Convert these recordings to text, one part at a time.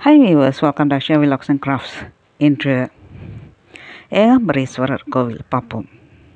High weavers welcome to Asha vlogs and crafts இன்று ஏகாம்பரேஸ்வரர் கோவில் பார்ப்போம்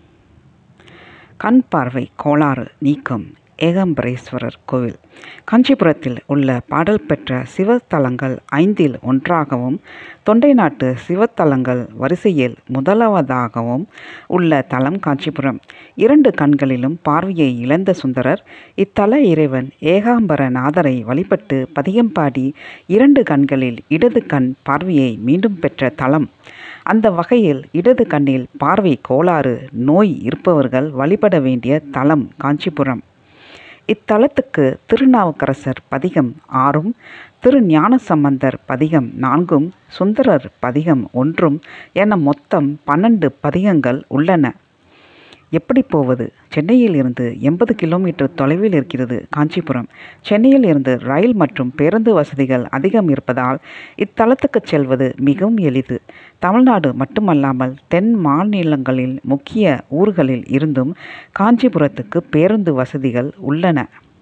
கண் பார்வை கோளாறு நீக்கம் ஏகாம்பரேஸ்வரர் கோவில் காஞ்சிபுரத்தில் உள்ள பாடல் பெற்ற சிவத்தலங்கள் ஐந்தில் ஒன்றாகவும் தொண்டை நாட்டு சிவத்தலங்கள் வரிசையில் முதலாவதாகவும் உள்ள தலம் காஞ்சிபுரம் இரண்டு கண்களிலும் பார்வையை இழந்த சுந்தரர் இத்தல இறைவன் ஏகாம்பரநாதரை வழிபட்டு பதிகம் பாடி இரண்டு கண்களில் இடது கண் பார்வையை மீண்டும் பெற்ற தலம் அந்த வகையில் இடது கண்ணில் பார்வை கோளாறு நோய் இருப்பவர்கள் வழிபட வேண்டிய தலம் காஞ்சிபுரம் இத்தலத்துக்கு திருநாவுக்கரசர் பதிகம் ஆறும் திரு ஞானசம்பந்தர் பதிகம் நான்கும் சுந்தரர் பதிகம் ஒன்றும் என மொத்தம் பன்னெண்டு பதிகங்கள் உள்ளன எப்படி போவது சென்னையில் இருந்து எண்பது கிலோமீட்டர் தொலைவில் இருக்கிறது காஞ்சிபுரம் சென்னையில் இருந்து ரயில் மற்றும் பேருந்து வசதிகள் அதிகம் இருப்பதால் இத்தலத்துக்கு செல்வது மிகவும் எளிது தமிழ்நாடு மட்டுமல்லாமல் தென் மாநிலங்களில் முக்கிய ஊர்களில் இருந்தும் காஞ்சிபுரத்துக்கு பேருந்து வசதிகள் உள்ளன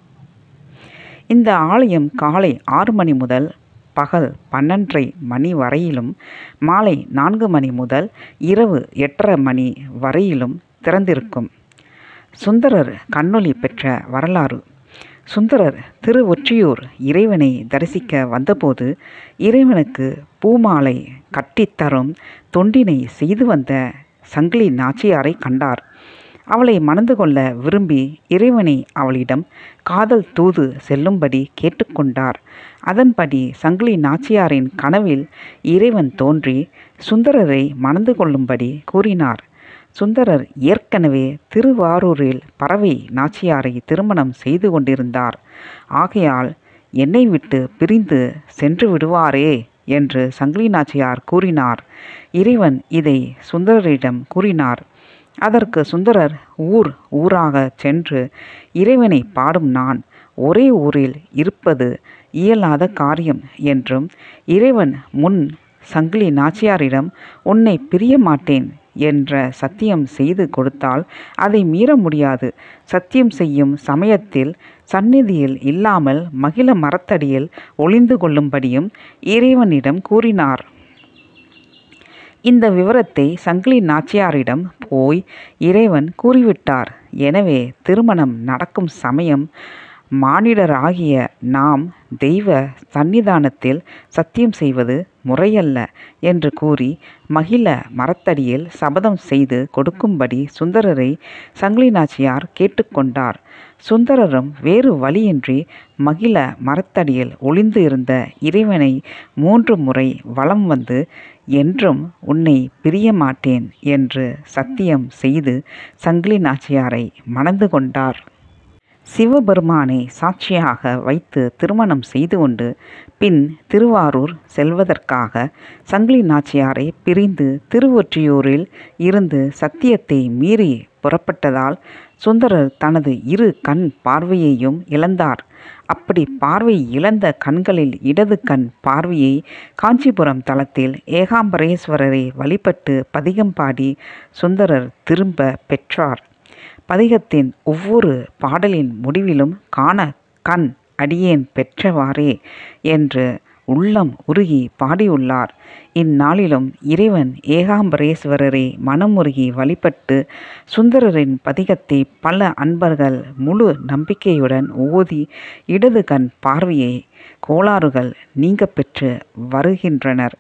இந்த ஆலயம் காலை ஆறு மணி முதல் பகல் பன்னெண்டரை மணி வரையிலும் மாலை நான்கு மணி முதல் இரவு எட்டரை மணி வரையிலும் திறந்திருக்கும் சுந்தரர் கண்ணொளி பெற்ற வரலாறு சுந்தரர் திரு ஒற்றியூர் இறைவனை தரிசிக்க வந்தபோது இறைவனுக்கு பூமாலை கட்டித்தரும் தொண்டினை செய்து வந்த சங்கிலி நாச்சியாரை கண்டார் அவளை மணந்து கொள்ள விரும்பி இறைவனை அவளிடம் காதல் தூது செல்லும்படி கேட்டுக்கொண்டார் அதன்படி சங்கிலி நாச்சியாரின் கனவில் இறைவன் தோன்றி சுந்தரரை மணந்து கொள்ளும்படி கூறினார் சுந்தரர் ஏற்கனவே திருவாரூரில் பறவை நாச்சியாரை திருமணம் செய்து கொண்டிருந்தார் ஆகையால் என்னை விட்டு பிரிந்து சென்று விடுவாரே என்று சங்கிலி நாச்சியார் கூறினார் இறைவன் இதை சுந்தரரிடம் கூறினார் அதற்கு சுந்தரர் ஊர் ஊராக சென்று இறைவனை பாடும் நான் ஒரே ஊரில் இருப்பது இயலாத காரியம் என்றும் இறைவன் முன் சங்கிலி நாச்சியாரிடம் உன்னை பிரிய மாட்டேன் என்ற சத்தியம் செய்து கொடுத்தால் அதை மீற முடியாது சத்தியம் செய்யும் சமயத்தில் சந்நிதியில் இல்லாமல் மகிழ மரத்தடியில் ஒளிந்து கொள்ளும்படியும் இறைவனிடம் கூறினார் இந்த விவரத்தை சங்கிலி நாச்சியாரிடம் போய் இறைவன் கூறிவிட்டார் எனவே திருமணம் நடக்கும் சமயம் மானிடராகிய நாம் தெய்வ சன்னிதானத்தில் சத்தியம் செய்வது முறையல்ல என்று கூறி மகிழ மரத்தடியில் சபதம் செய்து கொடுக்கும்படி சுந்தரரை சங்கிலி நாச்சியார் கேட்டுக்கொண்டார் சுந்தரரும் வேறு வழியின்றி மகிழ மரத்தடியில் ஒளிந்து இருந்த இறைவனை மூன்று முறை வலம் வந்து என்றும் உன்னை பிரிய மாட்டேன் என்று சத்தியம் செய்து சங்கிலி நாச்சியாரை மணந்து கொண்டார் சிவபெருமானை சாட்சியாக வைத்து திருமணம் செய்து கொண்டு பின் திருவாரூர் செல்வதற்காக சங்கிலி நாச்சியாரை பிரிந்து திருவொற்றியூரில் இருந்து சத்தியத்தை மீறி புறப்பட்டதால் சுந்தரர் தனது இரு கண் பார்வையையும் இழந்தார் அப்படி பார்வை இழந்த கண்களில் இடது கண் பார்வையை காஞ்சிபுரம் தலத்தில் ஏகாம்பரேஸ்வரரை வழிபட்டு பதிகம் பாடி சுந்தரர் திரும்ப பெற்றார் பதிகத்தின் ஒவ்வொரு பாடலின் முடிவிலும் காண கண் அடியேன் பெற்றவாறே என்று உள்ளம் உருகி பாடியுள்ளார் இந்நாளிலும் இறைவன் ஏகாம்பரேஸ்வரரை மனமுருகி வழிபட்டு சுந்தரரின் பதிகத்தை பல அன்பர்கள் முழு நம்பிக்கையுடன் ஓதி இடது கண் பார்வையை கோளாறுகள் நீங்க பெற்று வருகின்றனர்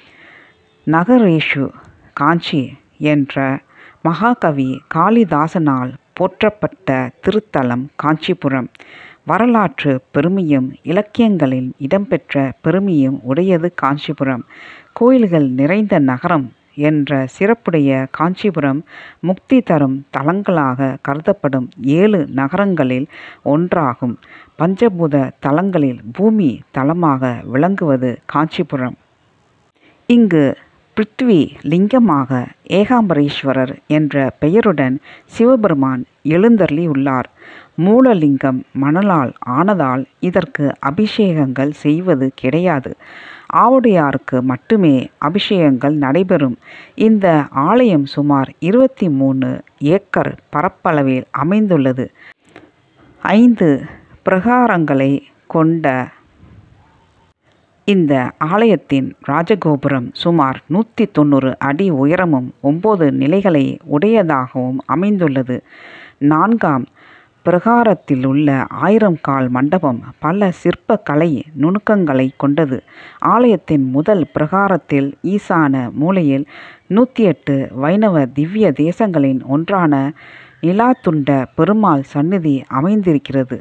நகரேஷு காஞ்சி என்ற மகாகவி காளிதாசனால் போற்றப்பட்ட திருத்தலம் காஞ்சிபுரம் வரலாற்று பெருமையும் இலக்கியங்களில் இடம்பெற்ற பெருமையும் உடையது காஞ்சிபுரம் கோயில்கள் நிறைந்த நகரம் என்ற சிறப்புடைய காஞ்சிபுரம் முக்தி தரும் தலங்களாக கருதப்படும் ஏழு நகரங்களில் ஒன்றாகும் பஞ்சபூத தலங்களில் பூமி தலமாக விளங்குவது காஞ்சிபுரம் இங்கு பிருத்வி லிங்கமாக ஏகாம்பரேஸ்வரர் என்ற பெயருடன் சிவபெருமான் எழுந்தருளி உள்ளார் மூலலிங்கம் மணலால் ஆனதால் இதற்கு அபிஷேகங்கள் செய்வது கிடையாது ஆவுடையாருக்கு மட்டுமே அபிஷேகங்கள் நடைபெறும் இந்த ஆலயம் சுமார் இருபத்தி மூணு ஏக்கர் பரப்பளவில் அமைந்துள்ளது ஐந்து பிரகாரங்களை கொண்ட இந்த ஆலயத்தின் ராஜகோபுரம் சுமார் நூற்றி தொண்ணூறு அடி உயரமும் ஒம்பது நிலைகளை உடையதாகவும் அமைந்துள்ளது நான்காம் பிரகாரத்திலுள்ள ஆயிரம் கால் மண்டபம் பல சிற்ப கலை நுணுக்கங்களை கொண்டது ஆலயத்தின் முதல் பிரகாரத்தில் ஈசான மூலையில் நூற்றி எட்டு வைணவ திவ்ய தேசங்களின் ஒன்றான நிலாத்துண்ட பெருமாள் சந்நிதி அமைந்திருக்கிறது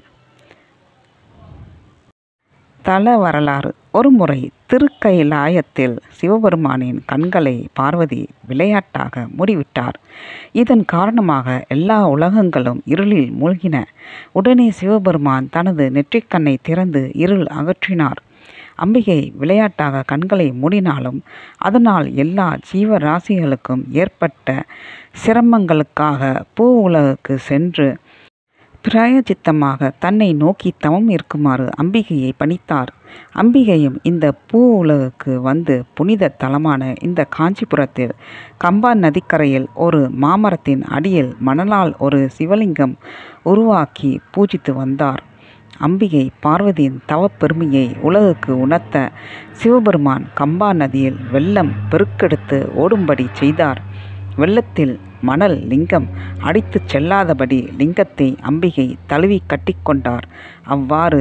தல வரலாறு ஒருமுறை திருக்கைலாயத்தில் சிவபெருமானின் கண்களை பார்வதி விளையாட்டாக மூடிவிட்டார் இதன் காரணமாக எல்லா உலகங்களும் இருளில் மூழ்கின உடனே சிவபெருமான் தனது நெற்றிக்கண்ணை திறந்து இருள் அகற்றினார் அம்பிகை விளையாட்டாக கண்களை மூடினாலும் அதனால் எல்லா ஜீவராசிகளுக்கும் ஏற்பட்ட சிரமங்களுக்காக பூ உலகுக்கு சென்று பிராயச்சித்தமாக தன்னை நோக்கி தவம் இருக்குமாறு அம்பிகையை பணித்தார் அம்பிகையும் இந்த பூ உலகுக்கு வந்து புனித தலமான இந்த காஞ்சிபுரத்தில் கம்பா நதிக்கரையில் ஒரு மாமரத்தின் அடியில் மணலால் ஒரு சிவலிங்கம் உருவாக்கி பூஜித்து வந்தார் அம்பிகை பார்வதியின் தவப்பெருமையை உலகுக்கு உணர்த்த சிவபெருமான் கம்பா நதியில் வெள்ளம் பெருக்கெடுத்து ஓடும்படி செய்தார் வெள்ளத்தில் மணல் லிங்கம் அடித்துச் செல்லாதபடி லிங்கத்தை அம்பிகை தழுவி கட்டிக்கொண்டார் அவ்வாறு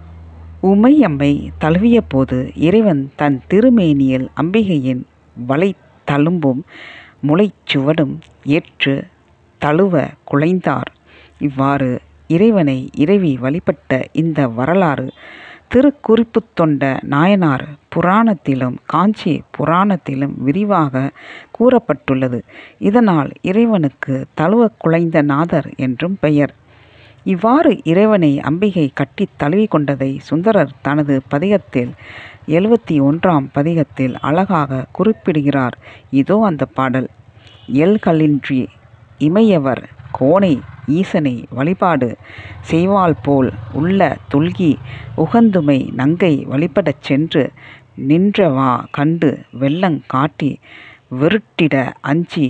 உமையம்மை தழுவிய போது இறைவன் தன் திருமேனியில் அம்பிகையின் வலை தழும்பும் முளைச்சுவடும் ஏற்று தழுவ குலைந்தார் இவ்வாறு இறைவனை இறைவி வழிபட்ட இந்த வரலாறு திருக்குறிப்பு தொண்ட நாயனார் புராணத்திலும் காஞ்சி புராணத்திலும் விரிவாக கூறப்பட்டுள்ளது இதனால் இறைவனுக்கு தழுவ குலைந்த நாதர் என்றும் பெயர் இவ்வாறு இறைவனை அம்பிகை கட்டி தழுவி கொண்டதை சுந்தரர் தனது பதிகத்தில் எழுபத்தி ஒன்றாம் பதிகத்தில் அழகாக குறிப்பிடுகிறார் இதோ அந்த பாடல் எல்களின்றி இமையவர் கோணை ஈசனை வழிபாடு செய்வாள் போல் உள்ள துல்கி உகந்துமை நங்கை வழிபடச் சென்று நின்றவா கண்டு வெள்ளங் காட்டி வெருட்டிட அஞ்சி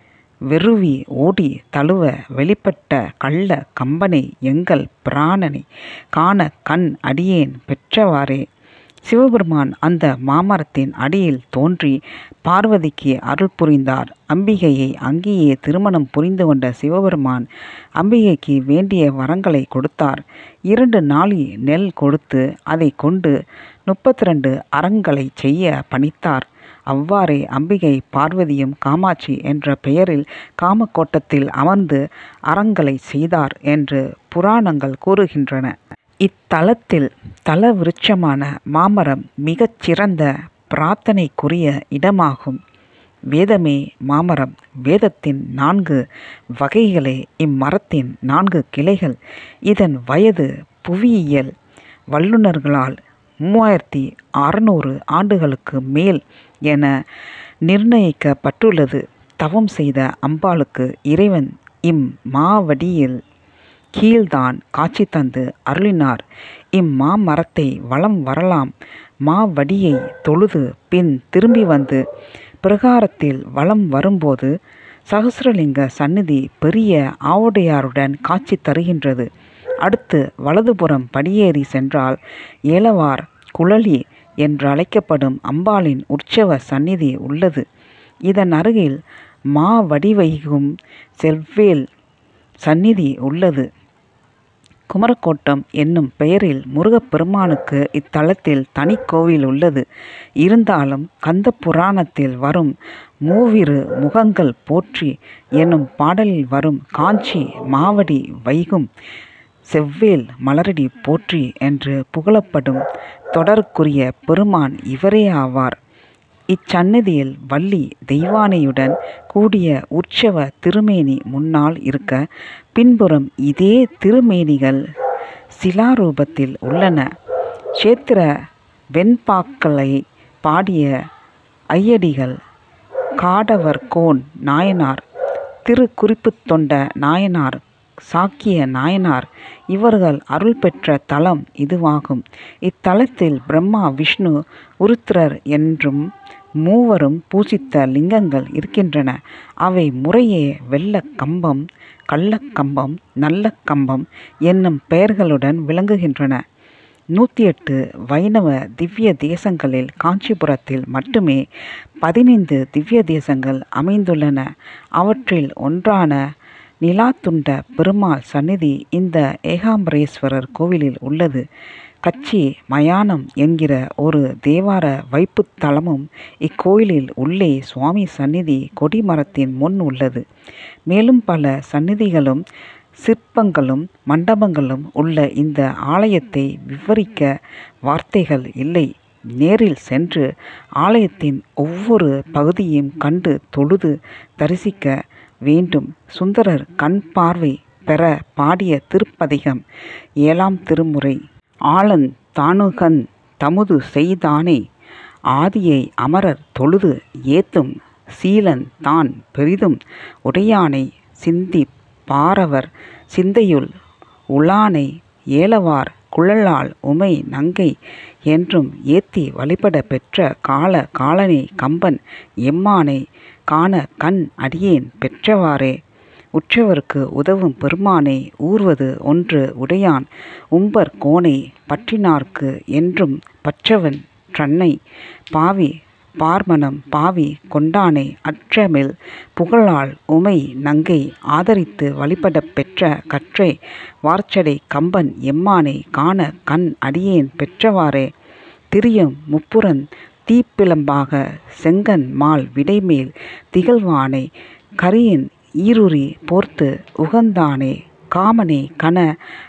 வெறுவி ஓடி தழுவ வெளிப்பட்ட கள்ள கம்பனை எங்கள் பிராணனை காண கண் அடியேன் பெற்றவாறே சிவபெருமான் அந்த மாமரத்தின் அடியில் தோன்றி பார்வதிக்கு அருள் புரிந்தார் அம்பிகையை அங்கேயே திருமணம் புரிந்து கொண்ட சிவபெருமான் அம்பிகைக்கு வேண்டிய வரங்களை கொடுத்தார் இரண்டு நாளி நெல் கொடுத்து அதை கொண்டு முப்பத்தி ரெண்டு அறங்களை செய்ய பணித்தார் அவ்வாறே அம்பிகை பார்வதியும் காமாட்சி என்ற பெயரில் காமக்கோட்டத்தில் அமர்ந்து அறங்களை செய்தார் என்று புராணங்கள் கூறுகின்றன இத்தலத்தில் தல விருட்சமான மாமரம் மிகச் சிறந்த பிரார்த்தனைக்குரிய இடமாகும் வேதமே மாமரம் வேதத்தின் நான்கு வகைகளே இம்மரத்தின் நான்கு கிளைகள் இதன் வயது புவியியல் வல்லுநர்களால் மூவாயிரத்தி அறநூறு ஆண்டுகளுக்கு மேல் என நிர்ணயிக்கப்பட்டுள்ளது தவம் செய்த அம்பாளுக்கு இறைவன் இம் மாவடியில் கீழ்தான் காட்சி தந்து அருளினார் இம்மாமரத்தை வலம் வரலாம் மாவடியை தொழுது பின் திரும்பி வந்து பிரகாரத்தில் வலம் வரும்போது சகசிரலிங்க சந்நிதி பெரிய ஆவுடையாருடன் காட்சி தருகின்றது அடுத்து வலதுபுறம் படியேறி சென்றால் ஏலவார் குழலி என்று அழைக்கப்படும் அம்பாளின் உற்சவ சந்நிதி உள்ளது இதன் அருகில் மா வடிவைகும் செவ்வேல் சந்நிதி உள்ளது குமரக்கோட்டம் என்னும் பெயரில் முருகப்பெருமானுக்கு இத்தலத்தில் தனி கோவில் உள்ளது இருந்தாலும் கந்த புராணத்தில் வரும் மூவிரு முகங்கள் போற்றி என்னும் பாடலில் வரும் காஞ்சி மாவடி வைகும் செவ்வேல் மலரடி போற்றி என்று புகழப்படும் தொடருக்குரிய பெருமான் இவரே ஆவார் இச்சந்நிதியில் வள்ளி தெய்வானையுடன் கூடிய உற்சவ திருமேனி முன்னால் இருக்க பின்புறம் இதே திருமேனிகள் சிலாரூபத்தில் உள்ளன சேத்திர வெண்பாக்களை பாடிய ஐயடிகள் காடவர்கோன் நாயனார் திருக்குறிப்புத் தொண்ட நாயனார் சாக்கிய நாயனார் இவர்கள் அருள் பெற்ற தலம் இதுவாகும் இத்தலத்தில் பிரம்மா விஷ்ணு உருத்திரர் என்றும் மூவரும் பூசித்த லிங்கங்கள் இருக்கின்றன அவை முறையே வெள்ளக் கம்பம் கள்ளக்கம்பம் நல்ல கம்பம் என்னும் பெயர்களுடன் விளங்குகின்றன நூற்றி எட்டு வைணவ திவ்ய தேசங்களில் காஞ்சிபுரத்தில் மட்டுமே பதினைந்து திவ்ய தேசங்கள் அமைந்துள்ளன அவற்றில் ஒன்றான நிலாத்துண்ட பெருமாள் சந்நிதி இந்த ஏகாம்பரேஸ்வரர் கோவிலில் உள்ளது கச்சி மயானம் என்கிற ஒரு தேவார வைப்புத் தலமும் இக்கோயிலில் உள்ளே சுவாமி சந்நிதி கொடிமரத்தின் முன் உள்ளது மேலும் பல சந்நிதிகளும் சிற்பங்களும் மண்டபங்களும் உள்ள இந்த ஆலயத்தை விவரிக்க வார்த்தைகள் இல்லை நேரில் சென்று ஆலயத்தின் ஒவ்வொரு பகுதியையும் கண்டு தொழுது தரிசிக்க வேண்டும் சுந்தரர் கண் பார்வை பெற பாடிய திருப்பதிகம் ஏழாம் திருமுறை ஆலன் தானுகன் தமுது செய்தானே ஆதியை அமரர் தொழுது ஏத்தும் சீலன் தான் பெரிதும் உடையானை சிந்தி பாரவர் சிந்தையுள் உளானை ஏலவார் குழலால் உமை நங்கை என்றும் ஏத்தி வழிபட பெற்ற கால காலனை கம்பன் எம்மானை காண கண் அடியேன் பெற்றவாறே உற்றவர்க்கு உதவும் பெருமானை ஊர்வது ஒன்று உடையான் உம்பர் கோனை பற்றினார்க்கு என்றும் பற்றவன் றன்னை பாவி பார்மணம் பாவி கொண்டானை அற்றமில் புகழால் உமை நங்கை ஆதரித்து வழிபடப் பெற்ற கற்றை வார்ச்சடை கம்பன் எம்மானை காண கண் அடியேன் பெற்றவாறே திரியும் முப்புரன் தீப்பிழம்பாக செங்கன் மால் விடைமேல் திகழ்வானை கரியின் ஈருரி போர்த்து உகந்தானே காமனே கன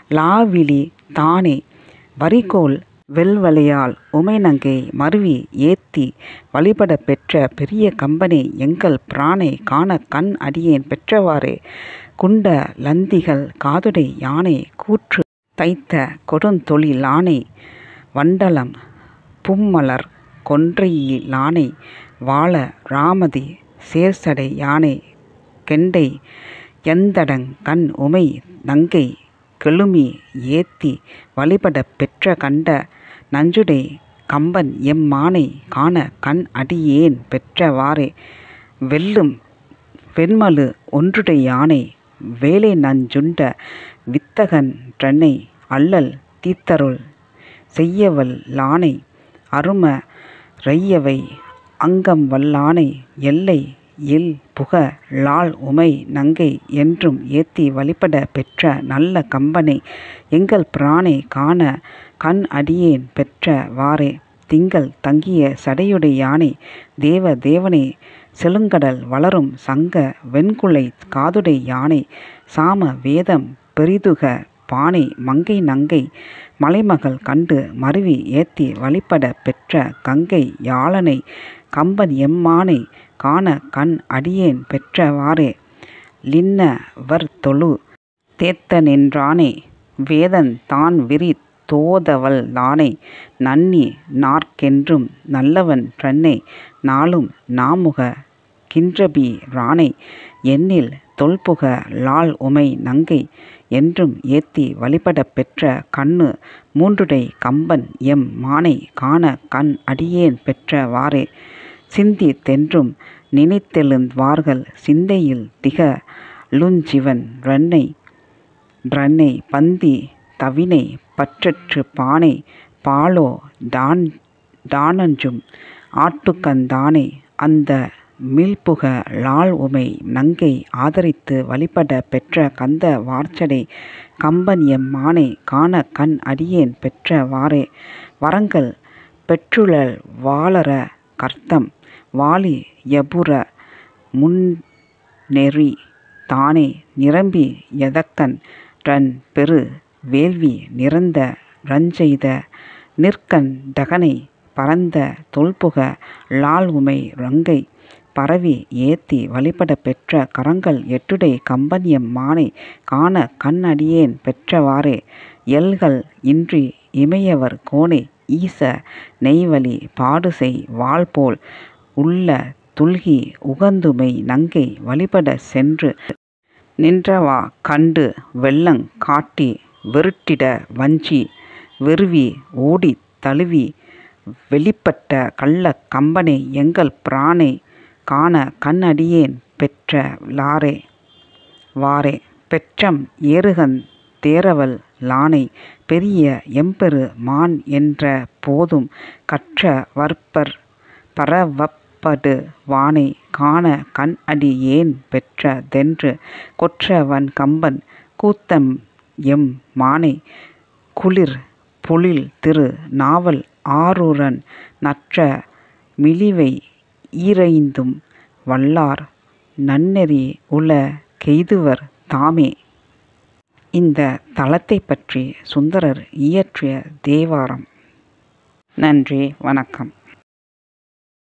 லாவிலி தானே வரிகோல் வெல்வளையால் உமைநங்கை மருவி ஏத்தி வழிபட பெற்ற பெரிய கம்பனே எங்கள் பிரானை காண கண் அடியேன் பெற்றவாறே குண்ட லந்திகள் காதுடை யானை கூற்று தைத்த கொடுந்தொழிலானை வண்டலம் பும்மலர் கொன்றையிலானை வாழ ராமதி சேர்சடை யானை கெண்டை எந்தடங் கண் உமை நங்கை கெழுமி ஏத்தி வழிபட பெற்ற கண்ட நஞ்சுடை கம்பன் எம் மானை காண கண் அடியேன் பெற்றவாறே வெல்லும் வெண்மலு ஒன்றுடை யானை வேலை நஞ்சுண்ட வித்தகன் றன்னை அல்லல் தீத்தருள் செய்யவல் லானை அரும ரையவை அங்கம் வல்லானை எல்லை இல் புக லால் உமை நங்கை என்றும் ஏத்தி வழிபட பெற்ற நல்ல கம்பனை எங்கள் பிரானை காண கண் அடியேன் பெற்ற வாறே திங்கள் தங்கிய சடையுடை யானை தேவ தேவனே செழுங்கடல் வளரும் சங்க வெண்குலை காதுடை யானை சாம வேதம் பெரிதுக பானை மங்கை நங்கை மலைமகள் கண்டு மருவி ஏத்தி வழிபட பெற்ற கங்கை யாழனை கம்பன் எம்மானை காண கண் அடியேன் பெற்றவாறே லின்ன வர் தொழு தேத்த நின்றானே வேதன் தான் விரி தோதவள் தானே நன்னி நாற்கென்றும் நல்லவன் றன்னை நாளும் நாமுக கின்றபி ரானை எண்ணில் தொல்புக லால் உமை நங்கை என்றும் ஏத்தி வழிபட பெற்ற கண்ணு மூன்றுடை கம்பன் எம் மானை காண கண் அடியேன் பெற்ற வாறே சிந்தி தென்றும் நினைத்தெழுவார்கள் சிந்தையில் திக லுஞ்சிவன் ரன்னை ரன்னை பந்தி தவினை பற்றற்று பானை பாலோ தான் தானஞ்சும் ஆட்டுக்கந்தானே அந்த மீள்புக லால் உமை நங்கை ஆதரித்து வழிபட பெற்ற கந்த வார்ச்சடை கம்பன் எம் மானை காண கண் அடியேன் பெற்ற வாறே வரங்கள் பெற்றுழல் வாளர கர்த்தம் வாலி யபுர முன்னெறி தானே நிரம்பி யதக்கன் ரன் பெரு வேள்வி நிறந்த ரஞ்செய்த நிற்கண் டகனை பரந்த தொல்புக லால் உமை ரங்கை பரவி ஏத்தி வழிபட பெற்ற கரங்கள் எட்டுடை கம்பன்யம் மானை காண கண் அடியேன் பெற்றவாறே எல்கள் இன்றி இமையவர் கோனை ஈச நெய்வழி பாடுசெய் வாள்போல் உள்ள துல்கி உகந்துமை நங்கை வழிபட சென்று நின்றவா கண்டு வெள்ளங் காட்டி வெருட்டிட வஞ்சி வெருவி ஓடித் தழுவி வெளிப்பட்ட கள்ள கம்பனை எங்கள் பிரானை காண கண் அடியேன் பெற்ற லாரே வாரே பெற்றம் ஏறுகந் தேரவல் லானை பெரிய எம்பெரு மான் என்ற போதும் கற்ற வற்பர் பரவப்படு வானை காண கண் அடி ஏன் பெற்ற தென்று கொற்றவன் கம்பன் கூத்தம் எம் மானை குளிர் பொழில் திரு நாவல் ஆரூரன் நற்ற மிளிவை ஈரைந்தும் வல்லார் நன்னெறி உல கெய்துவர் தாமே. இந்த தலத்தைப் பற்றி சுந்தரர் இயற்றிய தேவாரம். நன்றி வணக்கம்.